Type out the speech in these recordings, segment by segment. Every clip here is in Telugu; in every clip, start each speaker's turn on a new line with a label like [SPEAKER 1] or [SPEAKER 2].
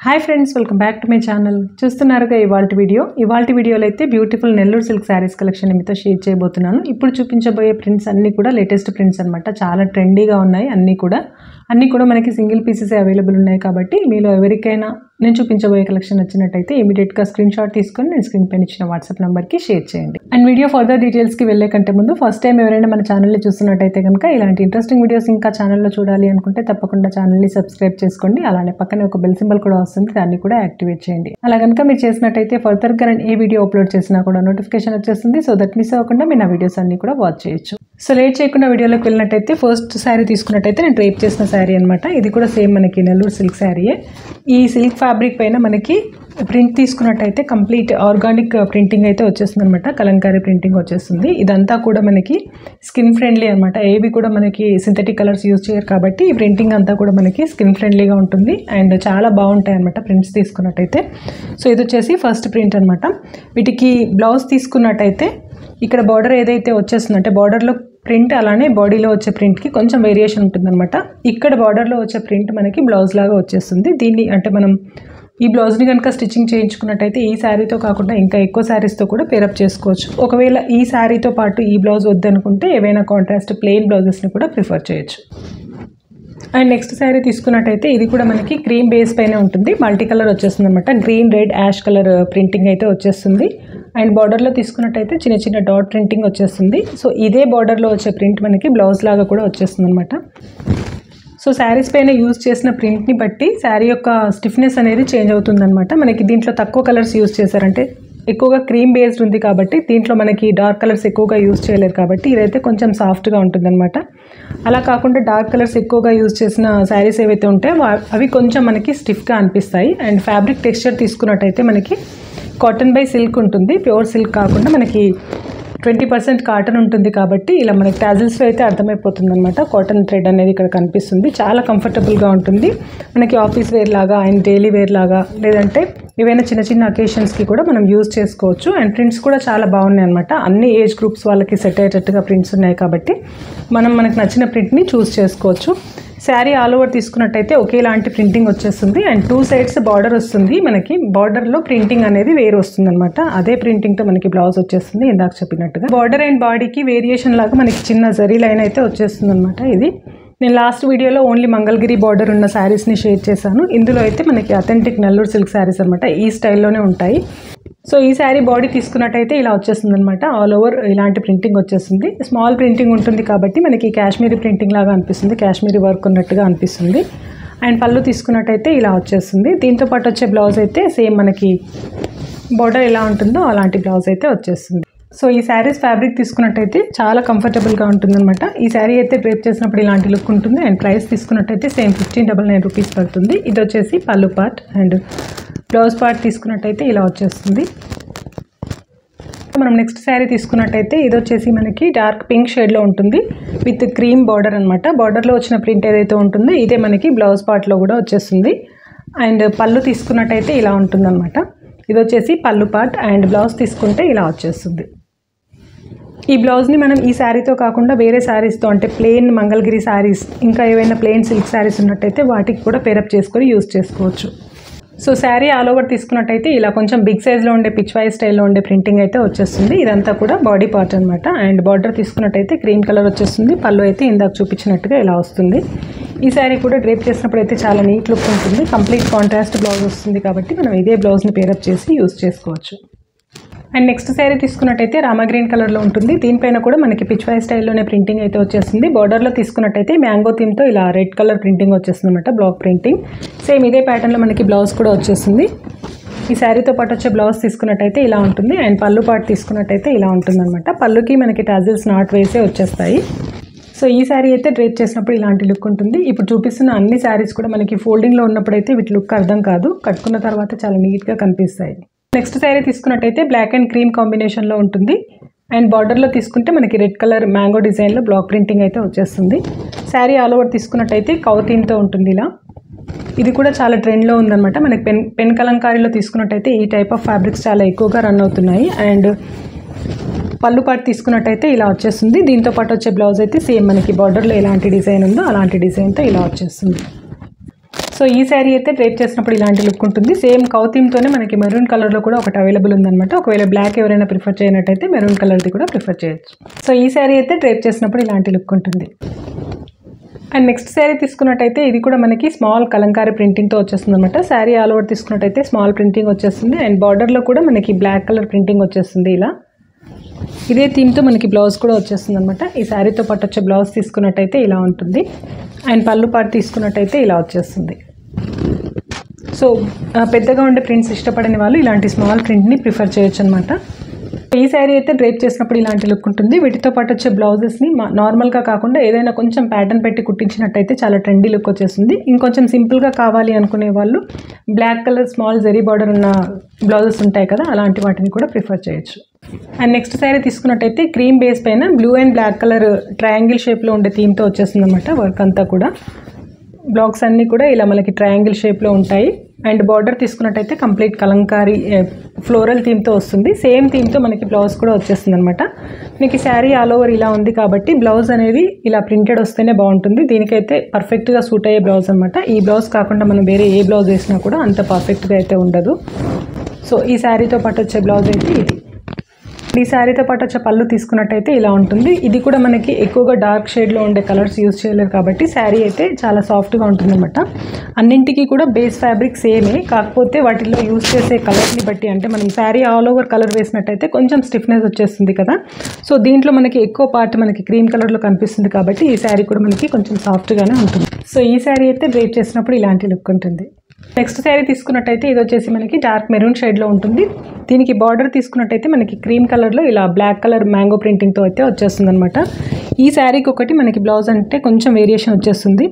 [SPEAKER 1] hi friends welcome back to my channel చూస్తున్నారుగా ఇవాళ వీడియో ఇవాళ వీడియోలో అయితే beautiful Nellore silk saris collection మీతో షేర్ చేయబోతున్నాను ఇప్పుడు చూపించబోయే ప్రింట్స్ అన్నీ కూడా లేటెస్ట్ ప్రింట్స్ అనమాట చాలా ట్రెండీగా ఉన్నాయి అన్నీ కూడా అన్నీ కూడా మనకి సింగిల్ పీసెస్ అవైలబుల్ ఉన్నాయి కాబట్టి మీలో ఎవరికైనా నేను చూపించబోయే కలెక్షన్ నచ్చినట్టయితే ఇమీడియట్గా స్క్రీన్ షాట్ తీసుకొని నేను స్క్రీన్ పైన ఇచ్చిన వాట్సాప్ నెంబర్కి షేర్ చేయండి అండ్ వీడియో ఫర్దర్ డీటెయిల్స్కి వెళ్ళే కంటే ముందు ఫస్ట్ టైం ఎవరైనా మన ఛానల్ని చూస్తున్నట్టయితే కనుక ఇలాంటి ఇంట్రెస్టింగ్ వీడియోస్ ఇంకా ఛానల్లో చూడాలి అనుకుంటే తప్పకుండా ఛానల్ని సబ్స్క్రైబ్ చేసుకోండి అలానే పక్కనే ఒక బెల్ సింబల్ కూడా వస్తుంది దాన్ని కూడా యాక్టివేట్ చేయండి అలా కనుక మీరు చేసినట్టయితే ఫర్దర్గా నేను ఏ వీడియో అప్లోడ్ చేసినా కూడా నోటిఫికేషన్ వచ్చేస్తుంది సో దట్ మిస్ అవ్వకుండా మీరు నా వీడియోస్ అన్ని కూడా వాచ్ చేయొచ్చు సో లేట్ చేయకుండా వీడియోలోకి వెళ్ళినట్టయితే ఫస్ట్ శారీ తీసుకున్నట్టయితే నేను డ్రేప్ చేసిన శారీ అనమాట ఇది కూడా సేమ్ మనకి నెల్లూరు సిల్క్ శారీయే ఈ సిల్క్ ఫ్యాబ్రిక్ పైన మనకి ప్రింట్ తీసుకున్నట్టయితే కంప్లీట్ ఆర్గానిక్ ప్రింటింగ్ అయితే వచ్చేస్తుంది అనమాట కలంకారీ ప్రింటింగ్ వచ్చేస్తుంది ఇదంతా కూడా మనకి స్కిన్ ఫ్రెండ్లీ అనమాట ఏవి కూడా మనకి సింథటిక్ కలర్స్ యూజ్ చేయరు కాబట్టి ఈ ప్రింటింగ్ అంతా కూడా మనకి స్కిన్ ఫ్రెండ్లీగా ఉంటుంది అండ్ చాలా బాగుంటాయి అనమాట ప్రింట్స్ తీసుకున్నట్టయితే సో ఇది వచ్చేసి ఫస్ట్ ప్రింట్ అనమాట వీటికి బ్లౌజ్ తీసుకున్నట్టయితే ఇక్కడ బార్డర్ ఏదైతే వచ్చేస్తుందో అంటే బార్డర్లో ప్రింట్ అలానే బాడీలో వచ్చే ప్రింట్కి కొంచెం వేరియేషన్ ఉంటుందన్నమాట ఇక్కడ బార్డర్లో వచ్చే ప్రింట్ మనకి బ్లౌజ్ లాగా వచ్చేస్తుంది దీన్ని అంటే మనం ఈ బ్లౌజ్ని కనుక స్టిచ్చింగ్ చేయించుకున్నట్టయితే ఈ శారీతో కాకుండా ఇంకా ఎక్కువ శారీస్తో కూడా పేరప్ చేసుకోవచ్చు ఒకవేళ ఈ శారీతో పాటు ఈ బ్లౌజ్ వద్దనుకుంటే ఏవైనా కాంట్రాస్ట్ ప్లెయిన్ బ్లౌజెస్ని కూడా ప్రిఫర్ చేయొచ్చు అండ్ నెక్స్ట్ శారీ తీసుకున్నట్టయితే ఇది కూడా మనకి క్రీమ్ బేస్ పైన ఉంటుంది మల్టీ కలర్ వచ్చేస్తుంది అనమాట green red ash colour printing అయితే వచ్చేస్తుంది అండ్ బార్డర్లో తీసుకున్నట్టయితే చిన్న చిన్న డాట్ ప్రింటింగ్ వచ్చేస్తుంది సో ఇదే బార్డర్లో వచ్చే ప్రింట్ మనకి బ్లౌజ్ లాగా కూడా వచ్చేస్తుంది అనమాట సో శారీస్ పైన యూజ్ చేసిన ప్రింట్ని బట్టి శారీ యొక్క స్టిఫ్నెస్ అనేది చేంజ్ అవుతుందన్నమాట మనకి దీంట్లో తక్కువ కలర్స్ యూజ్ చేశారంటే ఎక్కువగా క్రీమ్ బేస్డ్ ఉంది కాబట్టి దీంట్లో మనకి డార్క్ కలర్స్ ఎక్కువగా యూజ్ చేయలేరు కాబట్టి ఇదైతే కొంచెం సాఫ్ట్గా ఉంటుందన్నమాట అలా కాకుండా డార్క్ కలర్స్ ఎక్కువగా యూజ్ చేసిన శారీస్ ఏవైతే ఉంటాయో వా- అవి కొంచెం మనకి స్టిఫ్గా అనిపిస్తాయి అండ్ ఫ్యాబ్రిక్ టెక్స్చర్ తీసుకున్నట్టయితే మనకి కాటన్ బై సిల్క్ ఉంటుంది ప్యూర్ సిల్క్ కాకుండా మనకి ట్వంటీ పర్సెంట్ కాటన్ ఉంటుంది కాబట్టి ఇలా మనకి టాజిల్స్లో అయితే అర్థమైపోతుంది అనమాట కాటన్ థ్రెడ్ అనేది ఇక్కడ కనిపిస్తుంది చాలా కంఫర్టబుల్గా ఉంటుంది మనకి ఆఫీస్ వేర్ లాగా అండ్ డైలీ వేర్ లాగా లేదంటే ఏవైనా చిన్న చిన్న అకేషన్స్కి కూడా మనం యూజ్ చేసుకోవచ్చు అండ్ ప్రింట్స్ కూడా చాలా బాగున్నాయి అనమాట అన్ని ఏజ్ గ్రూప్స్ వాళ్ళకి సెట్ అయ్యేటట్టుగా ప్రింట్స్ ఉన్నాయి కాబట్టి మనం మనకు నచ్చిన ప్రింట్ని చూస్ చేసుకోవచ్చు శారీ ఆల్ ఓవర్ తీసుకున్నట్టయితే ఒకేలాంటి ప్రింటింగ్ వచ్చేస్తుంది అండ్ టూ సైడ్స్ బార్డర్ వస్తుంది మనకి బార్డర్లో ప్రింటింగ్ అనేది వేరు వస్తుంది అనమాట అదే ప్రింటింగ్తో మనకి బ్లౌజ్ వచ్చేస్తుంది ఇందాక చెప్పినట్టుగా బార్డర్ అండ్ బాడీకి వేరియేషన్ లాగా మనకి చిన్న జరీ లైన్ అయితే వచ్చేస్తుంది అనమాట ఇది నేను లాస్ట్ వీడియోలో ఓన్లీ మంగళగిరి బార్డర్ ఉన్న శారీస్ని షేర్ చేశాను ఇందులో అయితే మనకి అథెంటిక్ నెల్లూరు సిల్క్ శారీస్ అనమాట ఈ స్టైల్లోనే ఉంటాయి సో ఈ శారీ బాడీ తీసుకున్నట్టయితే ఇలా వచ్చేస్తుంది అనమాట ఆల్ ఓవర్ ఇలాంటి ప్రింటింగ్ వచ్చేస్తుంది స్మాల్ ప్రింటింగ్ ఉంటుంది కాబట్టి మనకి కాశ్మీరీ ప్రింటింగ్ లాగా అనిపిస్తుంది కాశ్మీరీ వర్క్ ఉన్నట్టుగా అనిపిస్తుంది అండ్ పళ్ళు తీసుకున్నట్టయితే ఇలా వచ్చేస్తుంది దీంతో పాటు వచ్చే బ్లౌజ్ అయితే సేమ్ మనకి బార్డర్ ఎలా ఉంటుందో అలాంటి బ్లౌజ్ అయితే వచ్చేస్తుంది సో ఈ శారీస్ ఫ్యాబ్రిక్ తీసుకున్నట్టయితే చాలా కంఫర్టబుల్గా ఉంటుందన్నమాట ఈ శారీ అయితే డ్రేప్ చేసినప్పుడు ఇలాంటి లుక్ ఉంటుంది అండ్ ప్రైస్ తీసుకున్నట్టయితే same fifteen double nine rupees పడుతుంది ఇది వచ్చేసి పళ్ళు పార్ట్ అండ్ బ్లౌజ్ పార్ట్ తీసుకున్నట్టయితే ఇలా వచ్చేస్తుంది మనం నెక్స్ట్ శారీ తీసుకున్నట్టయితే ఇది వచ్చేసి మనకి డార్క్ పింక్ షేడ్లో ఉంటుంది విత్ క్రీమ్ బార్డర్ అనమాట బార్డర్లో వచ్చిన ప్రింట్ ఏదైతే ఉంటుందో ఇదే మనకి బ్లౌజ్ పార్ట్లో కూడా వచ్చేస్తుంది అండ్ పళ్ళు తీసుకున్నట్టయితే ఇలా ఉంటుందన్నమాట ఇది వచ్చేసి పళ్ళు పార్ట్ అండ్ బ్లౌజ్ తీసుకుంటే ఇలా వచ్చేస్తుంది ఈ బ్లౌజ్ని మనం ఈ శారీతో కాకుండా వేరే శారీస్తో అంటే ప్లెయిన్ మంగళగిరి శారీస్ ఇంకా ఏవైనా ప్లెయిన్ సిల్క్ శారీస్ ఉన్నట్టయితే వాటికి కూడా పేరప్ చేసుకొని యూస్ చేసుకోవచ్చు సో శారీ ఆల్ ఓవర్ తీసుకున్నట్టయితే ఇలా కొంచెం బిగ్ సైజ్లో ఉండే పిచ్ వై స్టైల్లో ఉండే ప్రింటింగ్ అయితే వచ్చేస్తుంది ఇదంతా కూడా బాడీ పార్ట్ అనమాట అండ్ బార్డర్ తీసుకున్నట్టయితే క్రీమ్ కలర్ వచ్చేస్తుంది పళ్ళు అయితే ఇందాక చూపించినట్టుగా ఇలా వస్తుంది ఈ శారీ కూడా డ్రేప్ చేసినప్పుడు అయితే చాలా నీట్ లుక్ ఉంటుంది కంప్లీట్ కాంట్రాస్ట్ బ్లౌజ్ వస్తుంది కాబట్టి మనం ఇదే బ్లౌజ్ని పేరప్ చేసి యూస్ చేసుకోవచ్చు అండ్ నెక్స్ట్ శారీ తీసుకున్నట్టయితే రామా గ్రీన్ కలర్లో ఉంటుంది దీనిపైన కూడా మనకి పిచ్ వై స్టైల్లోనే ప్రింటింగ్ అయితే వచ్చేస్తుంది బార్డర్లో తీసుకున్నట్టయితే మ్యాంగో థీమ్తో ఇలా రెడ్ కలర్ ప్రింటింగ్ వచ్చేస్తుంది అనమాట బ్లాక్ ప్రింటింగ్ సేమ్ ఇదే ప్యాటర్న్లో మనకి బ్లౌజ్ కూడా వచ్చేస్తుంది ఈ శారీతో పాటు వచ్చే బ్లౌజ్ తీసుకున్నట్టయితే ఇలా ఉంటుంది అండ్ పళ్ళు పాటు తీసుకున్నట్టయితే ఇలా ఉంటుంది అనమాట పళ్ళుకి మనకి టాజిల్స్ నాట్ వేసే వచ్చేస్తాయి సో ఈ శారీ అయితే డ్రేప్ చేసినప్పుడు ఇలాంటి లుక్ ఉంటుంది ఇప్పుడు చూపిస్తున్న అన్ని శారీస్ కూడా మనకి ఫోల్డింగ్లో ఉన్నప్పుడు అయితే వీటి లుక్ అర్థం కాదు కట్టుకున్న తర్వాత చాలా నీట్గా కనిపిస్తాయి నెక్స్ట్ శారీ తీసుకున్నట్టయితే బ్లాక్ అండ్ క్రీమ్ కాంబినేషన్లో ఉంటుంది అండ్ బార్డర్లో తీసుకుంటే మనకి రెడ్ కలర్ మ్యాంగో డిజైన్లో బ్లాక్ ప్రింటింగ్ అయితే వచ్చేస్తుంది శారీ ఆల్ ఓవర్ తీసుకున్నట్టయితే కౌతీన్తో ఉంటుంది ఇలా ఇది కూడా చాలా ట్రెండ్లో ఉందన్నమాట మనకి పెన్ పెన్ కలంకారీలో తీసుకున్నట్టయితే ఈ టైప్ ఆఫ్ ఫ్యాబ్రిక్స్ చాలా ఎక్కువగా రన్ అవుతున్నాయి అండ్ పళ్ళు పాటు తీసుకున్నట్టయితే ఇలా వచ్చేస్తుంది దీంతో పాటు వచ్చే బ్లౌజ్ అయితే సేమ్ మనకి బార్డర్లో ఎలాంటి డిజైన్ ఉందో అలాంటి డిజైన్తో ఇలా వచ్చేస్తుంది సో ఈ శారీ అయితే డ్రేప్ చేసినప్పుడు ఇలాంటి లుక్ ఉంటుంది సేమ్ కౌతీమ్తోనే మనకి మెరూన్ కలర్లో కూడా ఒకటి అవైలబుల్ ఉందన్నమాట ఒకవేళ బ్లాక్ ఎవరైనా ప్రిఫర్ చేయనట్టయితే మెరూన్ కలర్ది కూడా ప్రిఫర్ చేయొచ్చు సో ఈ శారీ అయితే డ్రేప్ చేసినప్పుడు ఇలాంటి లుక్ ఉంటుంది అండ్ నెక్స్ట్ శారీ తీసుకున్నట్టయితే ఇది కూడా మనకి స్మాల్ కలంకారీ ప్రింటింగ్తో వచ్చేస్తుంది అనమాట శారీ ఆల్ ఓవర్ తీసుకున్నట్టయితే స్మాల్ ప్రింటింగ్ వచ్చేస్తుంది అండ్ బార్డర్లో కూడా మనకి బ్లాక్ కలర్ ప్రింటింగ్ వచ్చేస్తుంది ఇలా ఇదే థీమ్తో మనకి బ్లౌజ్ కూడా వచ్చేస్తుంది అనమాట ఈ శారీతో పాటు వచ్చే బ్లౌజ్ తీసుకున్నట్టయితే ఇలా ఉంటుంది అండ్ పళ్ళు పాటు తీసుకున్నట్టయితే ఇలా వచ్చేస్తుంది సో ఆ, పెద్దగా ఉండే ప్రింట్స్ ఇష్టపడని వాళ్ళు ఇలాంటి స్మాల్ ప్రింట్ని ప్రిఫర్ చేయొచ్చు అనమాట ఈ శారీ అయితే డ్రేప్ చేసినప్పుడు ఇలాంటి లుక్ ఉంటుంది వీటితో పాటు వచ్చే బ్లౌజెస్ని మా నార్మల్గా కాకుండా ఏదైనా కొంచెం ప్యాటర్న్ పెట్టి కుట్టించినట్టయితే చాలా ట్రెండీ లుక్ వచ్చేస్తుంది ఇంకొంచెం సింపుల్గా కావాలి అనుకునే వాళ్ళు black colour small zari border ఉన్న బ్లౌజెస్ ఉంటాయి కదా అలాంటి వాటిని కూడా ప్రిఫర్ చేయొచ్చు అండ్ నెక్స్ట్ శారీ తీసుకున్నట్టయితే క్రీమ్ బేస్ పైన blue and black colour triangle షేప్లో ఉండే థీమ్తో వచ్చేస్తుంది అనమాట వర్క్ అంతా కూడా బ్లాక్స్ అన్నీ కూడా ఇలా మనకి ట్రయాంగిల్ షేప్లో ఉంటాయి అండ్ బార్డర్ తీసుకున్నట్టయితే కంప్లీట్ కలంకారీ ఫ్లోరల్ థీమ్తో వస్తుంది సేమ్ థీమ్తో మనకి బ్లౌజ్ కూడా వచ్చేస్తుంది అనమాట మీకు శారీ ఆల్ ఓవర్ ఇలా ఉంది కాబట్టి బ్లౌజ్ అనేది ఇలా ప్రింటెడ్ వస్తేనే బాగుంటుంది దీనికైతే పర్ఫెక్ట్గా సూట్ అయ్యే బ్లౌజ్ అనమాట ఈ బ్లౌజ్ కాకుండా మనం వేరే ఏ బ్లౌజ్ వేసినా కూడా అంత పర్ఫెక్ట్గా అయితే ఉండదు సో ఈ శారీతో పాటు వచ్చే బ్లౌజ్ అయితే ఇది ఈ శారీతో పాటు వచ్చే పళ్ళు తీసుకున్నట్టయితే ఇలా ఉంటుంది ఇది కూడా మనకి ఎక్కువగా డార్క్ షేడ్లో ఉండే కలర్స్ యూజ్ చేయలేరు కాబట్టి శారీ అయితే చాలా సాఫ్ట్గా ఉంటుందన్నమాట అన్నింటికి కూడా బేస్ ఫ్యాబ్రిక్ సేమే కాకపోతే వాటిల్లో యూజ్ చేసే కలర్ని బట్టి అంటే మనం శారీ ఆల్ ఓవర్ కలర్ వేసినట్టయితే కొంచెం స్టిఫ్నెస్ వచ్చేస్తుంది కదా సో దీంట్లో మనకి ఎక్కువ పార్ట్ మనకి క్రీమ్ కలర్లో కనిపిస్తుంది కాబట్టి ఈ శారీ కూడా మనకి కొంచెం సాఫ్ట్గానే ఉంటుంది సో ఈ శారీ అయితే డ్రేప్ చేసినప్పుడు ఇలాంటి లుక్ ఉంటుంది నెక్స్ట్ శారీ తీసుకున్నట్టయితే ఇది వచ్చేసి మనకి డార్క్ మెరూన్ షేడ్లో ఉంటుంది దీనికి బార్డర్ తీసుకున్నట్టయితే మనకి క్రీమ్ కలర్లో ఇలా బ్లాక్ కలర్ మ్యాంగో ప్రింటింగ్తో అయితే వచ్చేస్తుంది అనమాట ఈ శారీకి ఒకటి మనకి బ్లౌజ్ అంటే కొంచెం వేరియేషన్ వచ్చేస్తుంది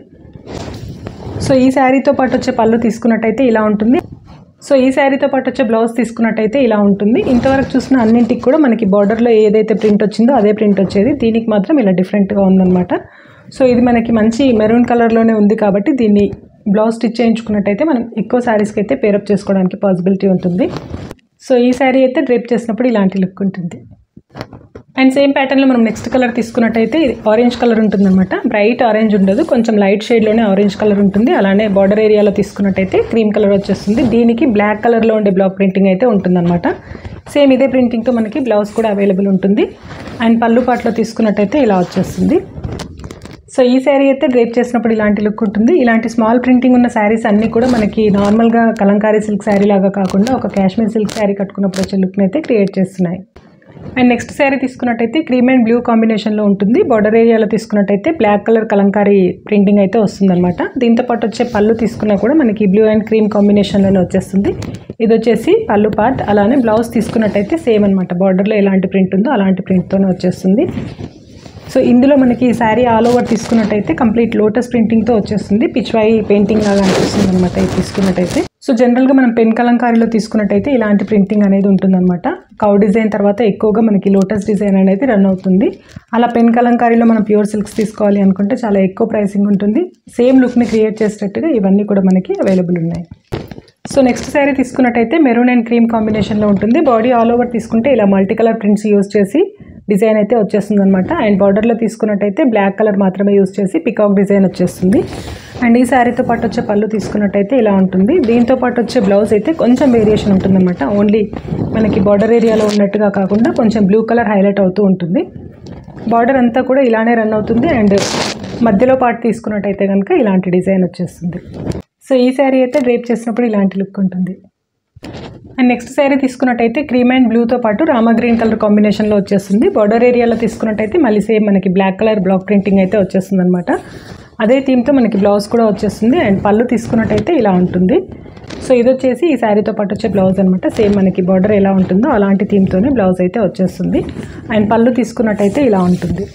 [SPEAKER 1] సో ఈ శారీతో పాటు వచ్చే పళ్ళు తీసుకున్నట్టయితే ఇలా ఉంటుంది సో ఈ శారీతో పాటు వచ్చే బ్లౌజ్ తీసుకున్నట్టయితే ఇలా ఉంటుంది ఇంతవరకు చూసిన అన్నింటికి కూడా మనకి బార్డర్లో ఏదైతే ప్రింట్ వచ్చిందో అదే ప్రింట్ వచ్చేది దీనికి మాత్రం ఇలా డిఫరెంట్గా ఉందన్నమాట సో ఇది మనకి మంచి మెరూన్ కలర్లోనే ఉంది కాబట్టి దీన్ని బ్లౌజ్ స్టిచ్ చేయించుకున్నట్టయితే మనం ఎక్కువ శారీస్కి అయితే పేరప్ చేసుకోవడానికి పాసిబిలిటీ ఉంటుంది సో ఈ శారీ అయితే డ్రేప్ చేసినప్పుడు ఇలాంటి లుక్ ఉంటుంది అండ్ సేమ్ ప్యాటర్న్లో మనం నెక్స్ట్ కలర్ తీసుకున్నట్టయితే ఇది ఆరెంజ్ కలర్ ఉంటుందన్నమాట బ్రైట్ ఆరెంజ్ ఉండదు కొంచెం లైట్ షేడ్లోనే ఆరెంజ్ కలర్ ఉంటుంది అలానే బార్డర్ ఏరియాలో తీసుకున్నట్టయితే క్రీమ్ కలర్ వచ్చేస్తుంది దీనికి బ్లాక్ కలర్లో ఉండే బ్లాక్ ప్రింటింగ్ అయితే ఉంటుందన్నమాట సేమ్ ఇదే ప్రింటింగ్తో మనకి బ్లౌజ్ కూడా అవైలబుల్ ఉంటుంది అండ్ పళ్ళు పాటలో తీసుకున్నట్టయితే ఇలా వచ్చేస్తుంది సో ఈ శారీ అయితే డ్రేప్ చేసినప్పుడు ఇలాంటి లుక్ ఉంటుంది ఇలాంటి స్మాల్ ప్రింటింగ్ ఉన్న శారీస్ అన్నీ కూడా మనకి నార్మల్గా కలంకారీ సిల్క్ శారీ లాగా కాకుండా ఒక కాశ్మీర్ సిల్క్ శారీ కట్టుకున్నప్పుడు వచ్చే లుక్ని అయితే క్రియేట్ చేస్తున్నాయి అండ్ నెక్స్ట్ శారీ తీసుకున్నట్టయితే క్రీమ్ అండ్ బ్లూ కాంబినేషన్లో ఉంటుంది బార్డర్ ఏరియాలో తీసుకున్నట్టయితే బ్లాక్ కలర్ కలంకారీ ప్రింటింగ్ అయితే వస్తుందన్నమాట దీంతో పాటు వచ్చే పళ్ళు తీసుకున్నా కూడా మనకి బ్లూ అండ్ క్రీమ్ కాంబినేషన్లోనే వచ్చేస్తుంది ఇది వచ్చేసి పళ్ళు పార్ట్ అలానే బ్లౌజ్ తీసుకున్నట్టయితే సేమ్ అనమాట బార్డర్లో ఎలాంటి ప్రింట్ ఉందో అలాంటి ప్రింట్తోనే వచ్చేస్తుంది సో ఇందులో మనకి ఈ శారీ ఆల్ ఓవర్ తీసుకున్నట్టయితే కంప్లీట్ లోటస్ ప్రింటింగ్తో వచ్చేస్తుంది పిచ్వాయి పెయింటింగ్ లాగా అనిపిస్తుంది అనమాట ఇది తీసుకున్నట్టయితే సో జనరల్గా మనం పెన్ కలంకారీలో తీసుకున్నట్టయితే ఇలాంటి ప్రింటింగ్ అనేది ఉంటుందన్నమాట కౌ డిజైన్ తర్వాత ఎక్కువగా మనకి లోటస్ డిజైన్ అనేది రన్ అవుతుంది అలా పెన్ కలంకారీలో మనం ప్యూర్ సిల్క్స్ తీసుకోవాలి అనుకుంటే చాలా ఎక్కువ ప్రైసింగ్ ఉంటుంది సేమ్ లుక్ని క్రియేట్ చేసేటట్టుగా ఇవన్నీ కూడా మనకి అవైలబుల్ ఉన్నాయి సో నెక్స్ట్ శారీ తీసుకున్నట్టయితే మెరూన్ అండ్ క్రీమ్ కాంబినేషన్లో ఉంటుంది బాడీ ఆల్ ఓవర్ తీసుకుంటే ఇలా మల్టీ కలర్ ప్రింట్స్ యూజ్ చేసి డిజైన్ అయితే వచ్చేస్తుంది అనమాట అండ్ బార్డర్లో తీసుకున్నట్టయితే బ్లాక్ కలర్ మాత్రమే యూజ్ చేసి పికాక్ డిజైన్ వచ్చేస్తుంది అండ్ ఈ శారీతో పాటు వచ్చే పళ్ళు తీసుకున్నట్టయితే ఇలా ఉంటుంది దీంతో పాటు వచ్చే బ్లౌజ్ అయితే కొంచెం వేరియేషన్ ఉంటుందన్నమాట ఓన్లీ మనకి బార్డర్ ఏరియాలో ఉన్నట్టుగా కాకుండా కొంచెం బ్లూ కలర్ హైలైట్ అవుతూ ఉంటుంది బార్డర్ అంతా కూడా ఇలానే రన్ అవుతుంది అండ్ మధ్యలో పార్ట్ తీసుకున్నట్టయితే కనుక ఇలాంటి డిజైన్ వచ్చేస్తుంది సో ఈ శారీ అయితే డ్రేప్ చేసినప్పుడు ఇలాంటి లుక్ ఉంటుంది అండ్ నెక్స్ట్ శారీ తీసుకున్నట్టయితే క్రీమ్ అండ్ బ్లూతో పాటు రామ గ్రీన్ కలర్ కాంబినేషన్లో వచ్చేస్తుంది బార్డర్ ఏరియాలో తీసుకున్నట్టయితే మళ్ళీ సేమ్ మనకి బ్లాక్ కలర్ బ్లాక్ ప్రింటింగ్ అయితే వచ్చేస్తుంది అనమాట అదే థీమ్తో మనకి బ్లౌజ్ కూడా వచ్చేస్తుంది అండ్ పళ్ళు తీసుకున్నట్టయితే ఇలా ఉంటుంది సో ఇది వచ్చేసి ఈ శారీతో పాటు వచ్చే బ్లౌజ్ అనమాట సేమ్ మనకి బార్డర్ ఎలా ఉంటుందో అలాంటి థీమ్తోనే బ్లౌజ్ అయితే వచ్చేస్తుంది అండ్ పళ్ళు తీసుకున్నట్టయితే ఇలా ఉంటుంది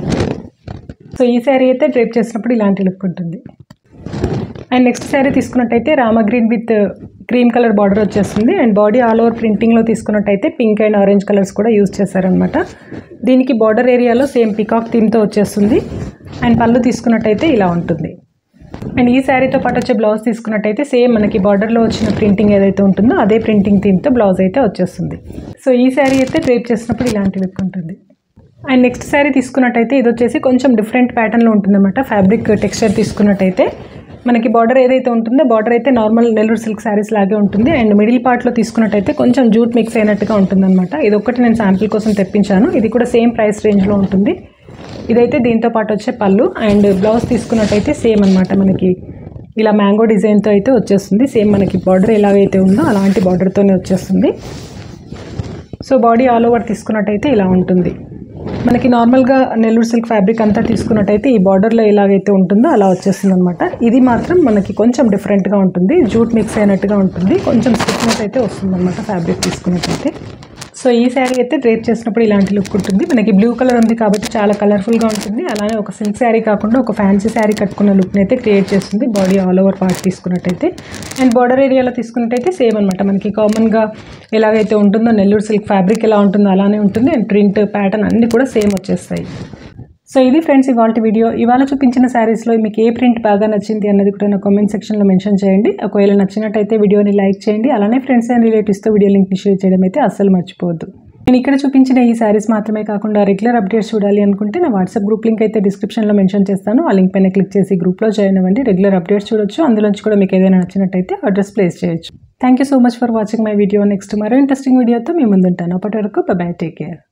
[SPEAKER 1] సో ఈ శారీ అయితే డ్రేప్ చేసినప్పుడు ఇలాంటి లుక్ ఉంటుంది అండ్ నెక్స్ట్ శారీ తీసుకున్నట్టయితే Rama green with cream colour border వచ్చేస్తుంది అండ్ బాడీ ఆల్ ఓవర్ ప్రింటింగ్లో తీసుకున్నట్టయితే పింక్ అండ్ ఆరెంజ్ కలర్స్ కూడా యూజ్ చేశారనమాట దీనికి బార్డర్ ఏరియాలో సేమ్ పికాక్ థీమ్తో వచ్చేస్తుంది అండ్ పళ్ళు తీసుకున్నట్టయితే ఇలా ఉంటుంది అండ్ ఈ శారీతో పాటు వచ్చే బ్లౌజ్ తీసుకున్నట్టయితే సేమ్ మనకి బార్డర్లో వచ్చిన ప్రింటింగ్ ఏదైతే ఉంటుందో అదే ప్రింటింగ్ థీమ్తో బ్లౌజ్ అయితే వచ్చేస్తుంది సో ఈ శారీ అయితే డ్రేప్ చేసినప్పుడు ఇలాంటి లుక్ ఉంటుంది అండ్ నెక్స్ట్ శారీ తీసుకున్నట్టయితే ఇది వచ్చేసి కొంచెం డిఫరెంట్ ప్యాటర్న్లో ఉంటుందన్నమాట ఫ్యాబ్రిక్ టెక్స్చర్ తీసుకున్నట్టయితే మనకి బార్డర్ ఏదైతే ఉంటుందో బార్డర్ అయితే నార్మల్ నెల్లూరు సిల్క్ శారీస్ లాగే ఉంటుంది అండ్ మిడిల్ పార్ట్లో తీసుకున్నట్టయితే కొంచెం జూట్ మిక్స్ అయినట్టుగా ఉంటుందన్నమాట ఇది ఒక్కటి నేను శాంపిల్ కోసం తెప్పించాను ఇది కూడా సేమ్ ప్రైస్ రేంజ్లో ఉంటుంది ఇదైతే దీంతో పాటు వచ్చే పళ్ళు అండ్ బ్లౌజ్ తీసుకున్నట్టయితే సేమ్ అనమాట మనకి ఇలా మ్యాంగో డిజైన్తో అయితే వచ్చేస్తుంది సేమ్ మనకి బార్డర్ ఎలాగైతే ఉందో అలాంటి బార్డర్తోనే వచ్చేస్తుంది సో బాడీ ఆల్ ఓవర్ తీసుకున్నట్టయితే ఇలా ఉంటుంది మనకి నార్మల్గా నెల్లూరు సిల్క్ ఫ్యాబ్రిక్ అంతా తీసుకున్నట్టయితే ఈ బార్డర్లో ఎలాగైతే ఉంటుందో అలా వచ్చేస్తుంది అనమాట ఇది మాత్రం మనకి కొంచెం డిఫరెంట్గా ఉంటుంది జూట్ మిక్స్ అయినట్టుగా ఉంటుంది కొంచెం స్టిఫ్నెస్ అయితే వస్తుంది అనమాట ఫ్యాబ్రిక్ తీసుకున్నట్టయితే సో ఈ శారీ అయితే డ్రేప్ చేసినప్పుడు ఇలాంటి లుక్ ఉంటుంది మనకి బ్లూ కలర్ ఉంది కాబట్టి చాలా కలర్ఫుల్గా ఉంటుంది అలానే ఒక సిల్క్ శారీ కాకుండా ఒక ఫ్యాన్సీ శారీ కట్టుకున్న లుక్ని అయితే క్రియేట్ చేస్తుంది బాడీ ఆల్ ఓవర్ పార్ట్ తీసుకున్నట్టయితే అండ్ బార్డర్ ఏరియాలో తీసుకున్నట్టయితే సేమ్ అనమాట మనకి కామన్గా ఎలాగైతే ఉంటుందో నెల్లూరు సిల్క్ ఫ్యాబ్రిక్ ఎలా ఉంటుందో అలానే ఉంటుంది అండ్ ప్రింట్ ప్యాటర్న్ అన్నీ కూడా సేమ్ వచ్చేస్తాయి సో ఇది ఫ్రెండ్స్ ఇవాళ వీడియో ఇవాళ చూపించిన శారీస్లో మీకు ఏ ప్రింట్ బాగా నచ్చింది అన్నది కూడా నా కామెంట్ సెక్షన్లో మెన్షన్ చేయండి ఒకవేళ నచ్చినట్టయితే వీడియోని లైక్ చేయండి అలానే ఫ్రెండ్స్ అండ్ రిలేటివ్స్తో వీడియో లింక్ని షేర్ చేయడం అయితే అస్సలు మర్చిపోవద్దు నేను ఇక్కడ చూపించిన ఈ శారీస్ మాత్రమే కాకుండా రెగ్యులర్ అప్డేట్స్ చూడాలి అనుకుంటే నా వాట్సాప్ గ్రూప్ లింక్ అయితే డిస్క్రిప్షన్లో మెన్షన్ చేస్తాను ఆ లింక్ పైన క్లిక్ చేసి గ్రూప్లో జాయిన్ అవ్వండి రెగ్యులర్ అప్డేట్స్ చూడొచ్చు అందులోంచి కూడా మీకు ఏదైనా నచ్చినట్టయితే అడ్రస్ ప్లేస్ చేయొచ్చు thank you so much for watching my video next మరో ఇంట్రెస్టింగ్ వీడియోతో మీ ముందుంటాను అప్పటి వరకు బై టేక్ కేర్